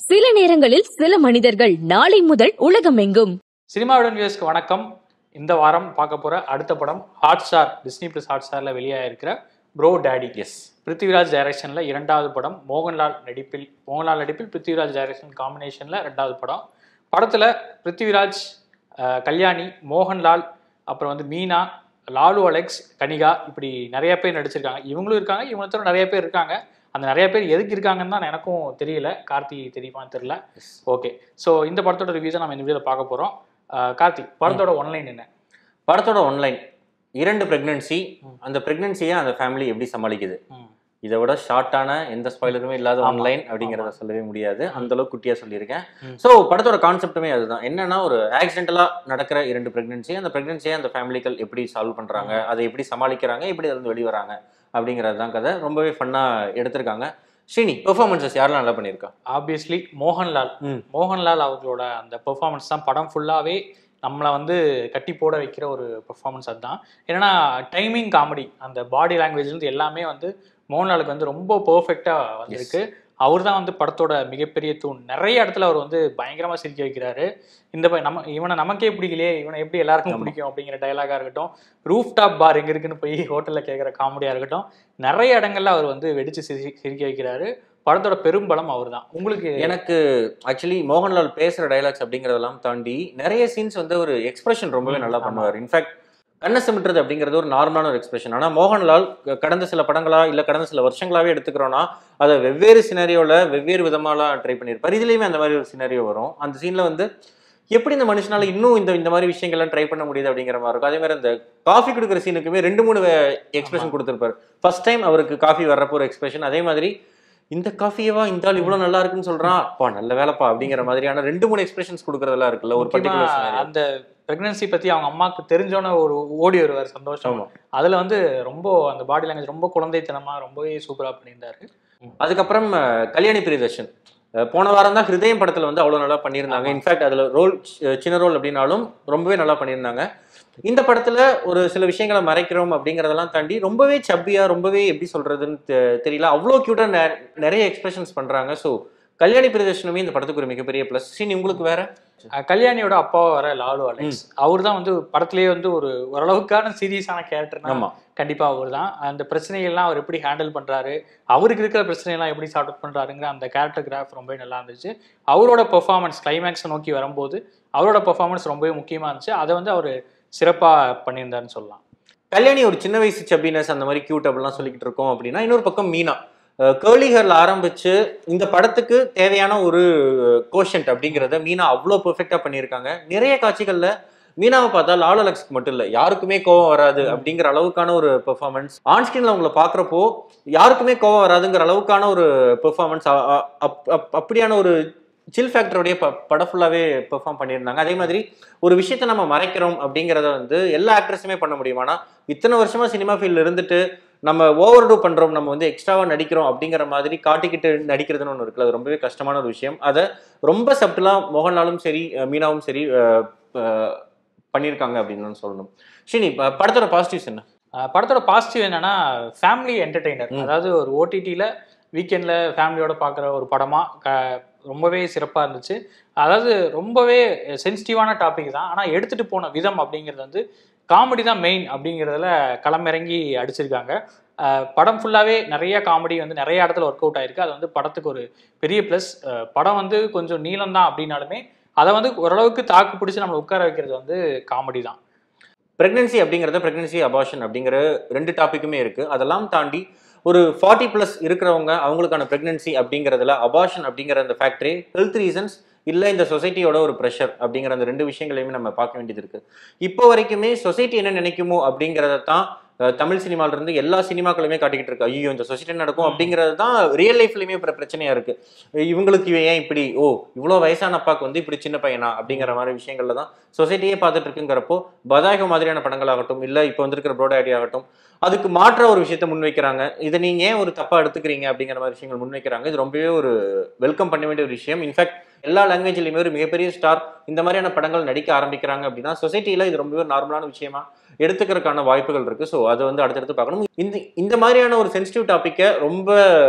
சில நேரங்களில் சில மனிதர்கள் நாளை முதல் உலகமெங்கும் சினிமாவுடன் வியூஸ்க்கு வணக்கம் இந்த வாரம் பார்க்க போற அடுத்த படம் Hotstar Disney plus hot ஸ்டார்ல வெளியாகிருக்கிற ப்ரோ டேடி எஸ் பிருத்திவிராஜ் டைரக்ஷன்ல இரண்டாவது படம் மோகன்லால் நடிப்பில் மோகன்லால் நடிப்பில் பிருத்திவிராஜ் டைரக்ஷன் காம்பினேஷன்ல ரெண்டாவது படம் படத்துல பிருத்திவிராஜ் அஹ், கல்யாணி மோகன்லால் அப்புறம் வந்து மீனா லாலு அலெக்ஸ் கனிகா இப்படி நிறைய பேர் நடிச்சிருக்காங்க இவங்களும் இருக்காங்க இவங்க தவிர நிறைய பேர் இருக்காங்க அந்த நிறைய பேர் எதுக்கு இருக்காங்கன்னு தான் எனக்கும் தெரியல கார்த்தி தெரியுமான்னு தெரியல ஓகே ஸோ இந்த படத்தோட ரிவ்யூ தான் நம்ம இந்த வீடியோவில் பார்க்க போகிறோம் கார்த்தி படத்தோட ஒன்லைன் என்ன படத்தோட ஒன்லைன் இரண்டு பிரெக்னன்சி ம். அந்த பிரெக்னன்சியை அந்த ஃபேமிலி எப்படி சமாளிக்குது ம். இதை விட ஷார்ட்டான எந்த ஸ்பாயிலருமே இல்லாத ஆமா. ஆன்லைன் அப்படிங்கிறத சொல்லவே முடியாது அந்த அளவுக்கு குட்டியா சொல்லியிருக்கேன் ம். ஸோ படத்தோட கான்செப்ட்டுமே அதுதான் என்னன்னா ஒரு ஆக்சிடென்டலா நடக்கிற இரண்டு பிரெக்னன்சி அந்த பிரெக்னன்சியை அந்த ஃபேமிலிகள் எப்படி சால்வ் பண்றாங்க அதை எப்படி சமாளிக்கிறாங்க எப்படி இருந்து வெளிவராங்க அப்படிங்கிறது தான் கதை ரொம்பவே ஃபன்னா எடுத்திருக்காங்க ஸ்ரீனி பெர்ஃபார்மன்சஸ் யாரெல்லாம் நல்லா பண்ணியிருக்கா ஆப்வியஸ்லி மோகன்லால் ம். மோகன்லால் அவர்களோட அந்த பெர்ஃபார்மன்ஸ் தான் படம் ஃபுல்லாகவே நம்மளை வந்து கட்டி போட வைக்கிற ஒரு பெர்ஃபார்மன்ஸ் அதுதான் என்னன்னா டைமிங் காமெடி அந்த பாடி லாங்குவேஜ்லேருந்து எல்லாமே வந்து மோகன்லாலுக்கு வந்து ரொம்ப பர்ஃபெக்டாக வந்திருக்கு அவர் தான் வந்து படத்தோட மிகப்பெரிய தூண் நிறைய இடத்துல அவர் வந்து பயங்கரமா சிரிக்க வைக்கிறாரு இந்த ப- நம்ம இவனை நமக்கே பிடிக்கலையே இவனை எப்படி எல்லாருக்கும் ஆமா. பிடிக்கும் அப்படிங்கிற டயலாகா இருக்கட்டும் ரூஃப் டாப் பார் எங்க இருக்குன்னு போய் ஹோட்டல்ல கேட்குற காமெடியா இருக்கட்டும் நிறைய இடங்கள்ல அவர் வந்து வெடிச்சு சிரி சிரிக்க வைக்கிறாரு படத்தோட பெரும்பலம் அவர் தான் உங்களுக்கு எனக்கு ஆக்சுவலி மோகன்லால் பேசுற டைலாக்ஸ் அப்படிங்கறதெல்லாம் தாண்டி நிறைய சீன்ஸ் வந்து ஒரு எக்ஸ்பிரஷன் ரொம்பவே ம், நல்லா ஆமா. பண்ணுவார் இன்ஃபேக்ட் கண்ணை சிமிட்டுறது அப்படிங்கிறது ஒரு நார்மலான ஒரு எக்ஸ்பிரஷன் ஆனா மோகன்லால் க- கடந்த சில படங்களா இல்ல கடந்த சில வருஷங்களாவே எடுத்துக்கிறோம்னா அதை வெவ்வேறு சினாரியோல வெவ்வேறு விதமாலாம் ட்ரை பண்ணியிருப்பார் இதுலயுமே அந்த மாதிரி ஒரு சினாரியோ வரும் அந்த சீன்ல வந்து எப்படி இந்த மனுஷனால இன்னும் இந்த இந்த மாதிரி விஷயங்கள்லாம் ட்ரை பண்ண முடியுது அப்படிங்கிற மாதிரி இருக்கும் அதே மாதிரி அந்த காஃபி கொடுக்குற சீனுக்குமே ரெண்டு மூணு எக்ஸ்பிரஷன் கொடுத்துருப்பாரு ஃபர்ஸ்ட் டைம் அவருக்கு காஃபி வர்றப்போ ஒரு எக்ஸ்பிரஷன் அதே மாதிரி இந்த காஃபியவா இந்த ஆள் இவ்வளவு நல்லா இருக்குன்னு சொல்றான் அப்பா நல்ல வேலைப்பா அப்படிங்கிற மாதிரியான ரெண்டு மூணு எக்ஸ்பிரஷன்ஸ் கொடுக்கறதெல்லாம் இருக்குல்ல ஒரு முக்கியமா பர்டிகுலர் அந்த பிரெக்னன்சி பத்தி அவங்க அம்மாக்கு தெரிஞ்சோன ஒரு ஓடி வருவார் சந்தோஷம் ஆமா அதுல வந்து ரொம்ப அந்த பாடி லாங்குவேஜ் ரொம்ப குழந்தைத்தனமா ரொம்பவே சூப்பரா பண்ணியிருந்தாரு அதுக்கப்புறம் அஹ், கல்யாணி பிரியதர்ஷன் அஹ், போன வாரம் தான் ஹிருதயம் படத்துல வந்து அவ்வளவு நல்லா பண்ணியிருந்தாங்க ஆமா. இன்ஃபேக்ட் அதுல ரோல் சின்ன ரோல் அப்படின்னாலும் ரொம்பவே நல்லா பண்ணியிருந்தாங்க இந்த படத்துல ஒரு சில விஷயங்களை மறைக்கிறோம் அப்படிங்கறதெல்லாம் தாண்டி ரொம்பவே சப்பியா ரொம்பவே எப்படி சொல்றதுன்னு தெ- தெரியல அவ்வளோ கியூட்டா நிறைய எக்ஸ்பிரஷன்ஸ் பண்றாங்க ஸோ கல்யாணி பிரியதர்ஷனுமே இந்த படத்துக்கு ஒரு மிகப்பெரிய ப்ளஸ் சீன் உங்களுக்கு வேற அஹ் கல்யாணியோட அப்பா வர லாலு அலெக்ஸ் அவர் தான் வந்து படத்திலேயே வந்து ஒரு ஓரளவுக்கான சீரியஸான கேரக்டர்னா ஆமா கண்டிப்பா அவர் தான் அந்த பிரச்சனைகள்லாம் அவர் எப்படி ஹேண்டில் பண்றாரு அவருக்கு இருக்கிற பிரச்சனையெல்லாம் எப்படி சார்ட் அவுட் பண்றாருங்கிற அந்த கேரக்டர் கிராஃப் ரொம்பவே நல்லா இருந்துச்சு அவரோட பெர்ஃபார்மன்ஸ் கிளைமேக்ஸை நோக்கி வரும்போது அவரோட பெர்ஃபார்மன்ஸ் ரொம்பவே முக்கியமா இருந்துச்சு அதை வந்து அவர் சிறப்பா பண்ணியிருந்தாருன்னு சொல்லலாம் கல்யாணி ஒரு சின்ன வயசு சப்பினஸ் அந்த மாதிரி கியூட் அப்படிலாம் சொல்லிக்கிட்டு இருக்கோம் அப்படின்னா இன்னொரு பக்கம் மீனா கேர்லி ஹேர்ல ஆரம்பிச்சு இந்த படத்துக்கு தேவையான ஒரு கோஷன்ட் அப்படிங்கிறத மீனா அவ்வளோ பெர்ஃபெக்டா பண்ணியிருக்காங்க நிறைய காட்சிகள்ல மீனாவை பார்த்தா லால் அலெக்ஸ்க்கு மட்டும் இல்லை யாருக்குமே கோவம் வராது அப்படிங்கிற அளவுக்கான ஒரு பெர்ஃபார்மன்ஸ் ஆன் ஸ்கிரீன்ல அவங்கள பார்க்குறப்போ யாருக்குமே கோவம் வராதுங்கிற அளவுக்கான ஒரு பெர்ஃபார்மன்ஸ் அப்படியான ஒரு சில் ஃபேக்டருடைய ப படம் ஃபுல்லாகவே பெர்ஃபார்ம் பண்ணியிருந்தாங்க அதே மாதிரி ஒரு விஷயத்த நம்ம மறைக்கிறோம் அப்படிங்கிறத வந்து எல்லா ஆக்ட்ரஸுமே பண்ண முடியும் ஆனா இத்தனை வருஷமா சினிமா ஃபீல்டில் இருந்துட்டு நம்ம ஓவர் டூ பண்றோம் நம்ம வந்து எக்ஸ்ட்ராவா நடிக்கிறோம் அப்படிங்கிற மாதிரி காட்டிக்கிட்டு நடிக்கிறதுன்னு ஒன்று இருக்குல்ல அது ரொம்பவே கஷ்டமான ஒரு விஷயம் அதை ரொம்ப சப்டலா மோகன்லாலும் சரி அஹ் மீனாவும் சரி அஹ், அஹ், பண்ணியிருக்காங்க அப்படின்னு தான் சொல்லணும் ஸ்ரீனி ப- படத்தோட பாசிட்டிவ்ஸ் என்ன அஹ் படத்தோட பாசிட்டிவ் என்னன்னா ஃபேமிலி என்டர்டெய்னர் ம். அதாவது ஒரு ஓடிடியில் வீக்கெண்டில் ஃபேமிலியோட பார்க்குற ஒரு படமா க ரொம்பவே சிறப்பாக இருந்துச்சு அதாவது ரொம்பவே சென்சிட்டிவான டாபிக் தான் ஆனால் எடுத்துகிட்டு போன விதம் அப்படிங்கிறது வந்து காமெடி தான் மெயின் அப்படிங்கிறதுல களமிறங்கி அடிச்சிருக்காங்க அஹ் படம் ஃபுல்லாகவே நிறைய காமெடி வந்து நிறைய இடத்துல ஒர்க் அவுட் ஆயிருக்கு அது வந்து படத்துக்கு ஒரு பெரிய ப்ளஸ் படம் வந்து கொஞ்சம் நீளம் தான் அப்படின்னாலுமே அதை வந்து ஓரளவுக்கு தாக்கு பிடிச்சி நம்மளை உட்கார வைக்கிறது வந்து காமெடி தான் பிரெக்னன்சி அப்படிங்கிறத பிரெக்னன்சி அபார்ஷன் அப்படிங்கிற ரெண்டு டாபிக்குமே இருக்கு அதெல்லாம் தாண்டி ஒரு ஃபார்ட்டி ப்ளஸ் இருக்கிறவங்க அவங்களுக்கான பிரெக்னன்சி அப்படிங்கிறதுல அபார்ஷன் அப்படிங்கிற அந்த ஃபேக்டரி ஹெல்த் ரீசன்ஸ் இல்லை இந்த சொசைட்டியோட ஒரு ப்ரெஷர் அப்படிங்கிற அந்த ரெண்டு விஷயங்களையுமே நம்ம பார்க்க வேண்டியது இருக்கு இப்போ வரைக்குமே சொசைட்டி என்ன நினைக்குமோ அப்படிங்கிறத தான் அஹ், தமிழ் சினிமால இருந்து எல்லா சினிமாக்களுமே காட்டிக்கிட்டு இருக்கு ஐயோ இந்த சொசைட்டி நடக்கும் ம். அப்படிங்கிறது தான் ரியல் லைஃப்லயுமே இப்போ பிரச்சனையா இருக்கு இவங்களுக்கு இவன் ஏன் இப்படி ஓ இவ்வளோ வயசான அப்பாக்கு வந்து இப்படி சின்ன பையனா அப்படிங்கிற மாதிரி விஷயங்கள்ல தான் சொசைட்டியே பார்த்துட்டு இருக்குங்கிறப்போ பதாயக மாதிரியான படங்களாகட்டும் இல்லை இப்போ வந்திருக்கிற ப்ரோடாடி ஆகட்டும் அதுக்கு மாற்ற ஒரு விஷயத்த முன்வைக்கிறாங்க இதை நீங்க ஏன் ஒரு தப்பா எடுத்துக்கிறீங்க அப்படிங்கிற மாதிரி விஷயங்கள் முன்வைக்கிறாங்க இது ரொம்பவே ஒரு வெல்கம் பண்ண வேண்டிய ஒரு விஷயம் இன்ஃபேக்ட் எல்லா லாங்குவேஜ்லயுமே ஒரு மிகப்பெரிய ஸ்டார் இந்த மாதிரியான படங்கள் நடிக்க ஆரம்பிக்கிறாங்க அப்படின்னா சொசைட்டில இது ரொம்பவே ஒரு நார்மலான விஷயமா எடுத்துக்கிறதுக்கான வாய்ப்புகள் இருக்கு ஸோ அதை வந்து அடுத்தடுத்து பார்க்கணும் இந்த இந்த மாதிரியான ஒரு சென்சிட்டிவ் டாப்பிக்கை ரொம்ப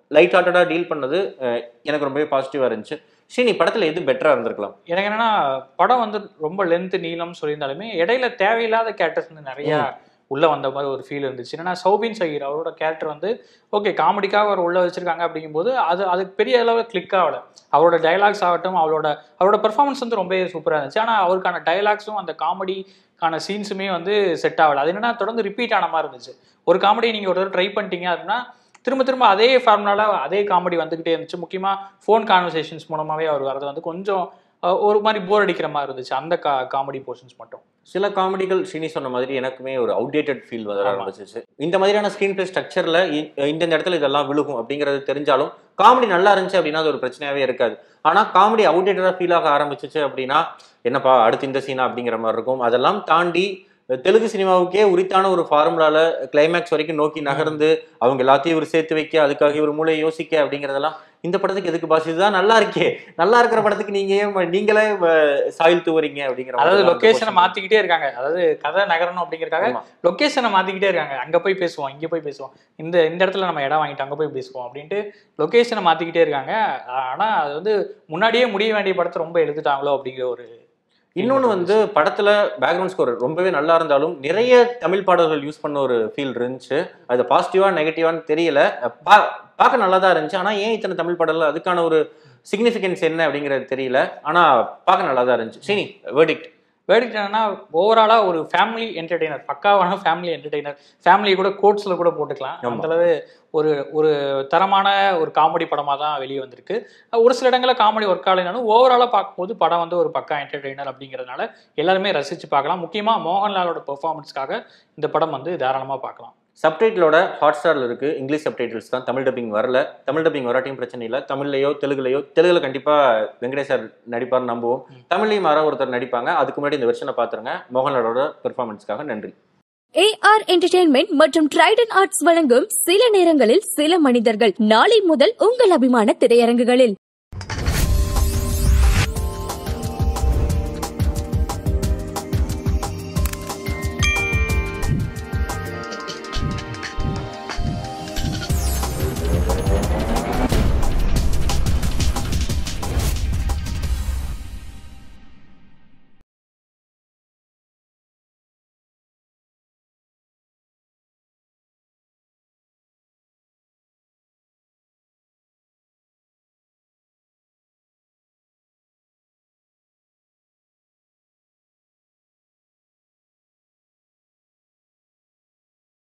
லைட் ஹார்ட்டடாக டீல் பண்ணது அஹ், எனக்கு ரொம்பவே பாசிட்டிவாக இருந்துச்சு ஸ்ரீனி படத்தில் எது பெட்டராக இருந்திருக்கலாம் எனக்கு என்னன்னா படம் வந்து ரொம்ப லென்த் நீளம் சொல்லியிருந்தாலுமே இடையில தேவையில்லாத கேரக்டர்ஸ் வந்து நிறைய உள்ள வந்த மாதிரி ஒரு ஃபீல் இருந்துச்சு ஏன்னா சௌபின் சகீர் அவரோட கேரக்டர் வந்து ஓகே காமெடிக்காக அவர் உள்ள வச்சிருக்காங்க அப்படிங்கும்போது அது அதுக்கு பெரிய அளவு கிளிக் ஆகல அவரோட டயலாக்ஸ் ஆகட்டும் அவரோட அவரோட பெர்ஃபார்மன்ஸ் வந்து ரொம்ப சூப்பராக இருந்துச்சு ஆனால் அவருக்கான டயலாக்ஸும் அந்த காமெடிக்கான சீன்ஸுமே வந்து செட் ஆகல அது என்னன்னா தொடர்ந்து ரிப்பீட் ஆன மாதிரி இருந்துச்சு ஒரு காமெடி நீங்கள் ஒரு தடவை ட்ரை பண்ணிட்டீங்க அப்படின்னா திரும்ப திரும்ப அதே ஃபார்முலால அதே காமெடி வந்துகிட்டே இருந்துச்சு முக்கியமாக ஃபோன் கான்வர்சேஷன்ஸ் மூலமாகவே அவர் வரது வந்து கொஞ்சம் அஹ், ஒரு மாதிரி போர் அடிக்கிற மாதிரி இருந்துச்சு அந்த கா காமெடி போர்ஷன்ஸ் மட்டும் சில காமெடிகள் ஸ்ரீனி சொன்ன மாதிரி எனக்குமே ஒரு அவுடேட்டட் ஃபீல் வர ஆமா. ஆரம்பிச்சிச்சு இந்த மாதிரியான ஸ்க்ரீன் பிளே ஸ்ட்ரக்சர்ல இந்த இடத்துல இதெல்லாம் விழுகும் அப்படிங்கிறது தெரிஞ்சாலும் காமெடி நல்லா இருந்துச்சு அப்படின்னா அது ஒரு பிரச்சனையாவே இருக்காது ஆனா காமெடி அவுடேட்டடா ஃபீல் ஆக ஆரம்பிச்சிச்சு அப்படின்னா என்னப்பா அடுத்து இந்த சீனா அப்படிங்கிற மாதிரி இருக்கும் அதெல்லாம் தாண்டி தெலுங்கு சினிமாவுக்கே உரித்தான ஒரு ஃபார்முலால கிளைமேக்ஸ் வரைக்கும் நோக்கி நகர்ந்து அவங்க எல்லாத்தையும் இவர் சேர்த்து வைக்க அதுக்காக இவர் மூளை யோசிக்க அப்படிங்கறதெல்லாம் இந்த படத்துக்கு எதுக்கு பாஸ் இதுதான் நல்லா இருக்கே நல்லா இருக்கிற படத்துக்கு நீங்க ஏன் நீங்களே அஹ், சாயில் தூவுறீங்க அப்படிங்கிற மாதிரி அதாவது தான் அந்த லொகேஷனை portion. மாத்திக்கிட்டே இருக்காங்க அதாவது கதை நகரணும் அப்படிங்கறக்காக ஆமா. லொகேஷனை மாத்திக்கிட்டே இருக்காங்க அங்க போய் பேசுவோம் இங்க போய் பேசுவோம் இந்த இந்த இடத்துல நம்ம இடம் வாங்கிட்டு அங்க போய் பேசுவோம் அப்படின்ட்டு லொகேஷனை மாத்திக்கிட்டே இருக்காங்க ஆனா அது வந்து முன்னாடியே முடிய வேண்டிய படத்தை ரொம்ப எழுதிட்டாங்களோ அப்படிங்கிற ஒரு இன்னொன்னு வந்து படத்துல பேக்ரவுண்ட் ஸ்கோர் ரொம்பவே நல்லா இருந்தாலும் நிறைய தமிழ் பாடல்கள் யூஸ் பண்ண ஒரு ஃபீல் இருந்துச்சு அது பாசிட்டிவா நெகட்டிவான்னு தெரியல பா- பார்க்க நல்லா தான் இருந்துச்சு ஆனா ஏன் இத்தனை தமிழ் பாடல்கள் அதுக்கான ஒரு சிக்னிஃபிகன்ஸ் என்ன அப்படிங்கிறது தெரியல ஆனா பார்க்க நல்லா தான் இருந்துச்சு சரி வேர்டிக்ட் வேடிக்கை என்னன்னா ஓவராலா ஒரு ஃபேமிலி என்டர்டெய்னர் பக்காவான ஃபேமிலி என்டர்டெய்னர் ஃபேமிலி கூட கோட்ஸ்ல கூட போட்டுக்கலாம் ஆமா. அந்த அளவு ஒரு ஒரு தரமான ஒரு காமெடி படமா தான் வெளியே வந்திருக்கு ஒரு சில இடங்களில் காமெடி ஒர்க் ஆகலைனாலும் ஓவராலா பார்க்கும்போது படம் வந்து ஒரு பக்கா என்டர்டெய்னர் அப்படிங்கிறதுனால எல்லாருமே ரசிச்சு பார்க்கலாம் முக்கியமா மோகன்லாலோட பெர்ஃபார்மன்ஸ்க்காக இந்த படம் வந்து தாராளமா பார்க்கலாம் சப்டைட்டிலோட ஹாட் ஸ்டார்ல இருக்கு இங்கிலீஷ் சப்டைட்டில்ஸ் தான் தமிழ் டப்பிங் வரல தமிழ் டப்பிங் வராட்டியும் பிரச்சனை இல்லை தமிழ்லையோ தெலுங்குலையோ தெலுங்குல கண்டிப்பா வெங்கடேஷ் சார் நடிப்பார்னு நம்புவோம் தமிழ்லையும் யாராவது ஒருத்தர் நடிப்பாங்க அதுக்கு முன்னாடி இந்த வெர்ஷனை பாத்துருங்க மோகன்லாலோட பெர்ஃபார்மன்ஸ்க்காக நன்றி ஏஆர் என்டர்டெயின்மெண்ட் மற்றும் ட்ரைடன் ஆர்ட்ஸ் வழங்கும் சில நேரங்களில் சில மனிதர்கள் நாளை முதல் உங்கள் அபிமான திரையரங்குகளில்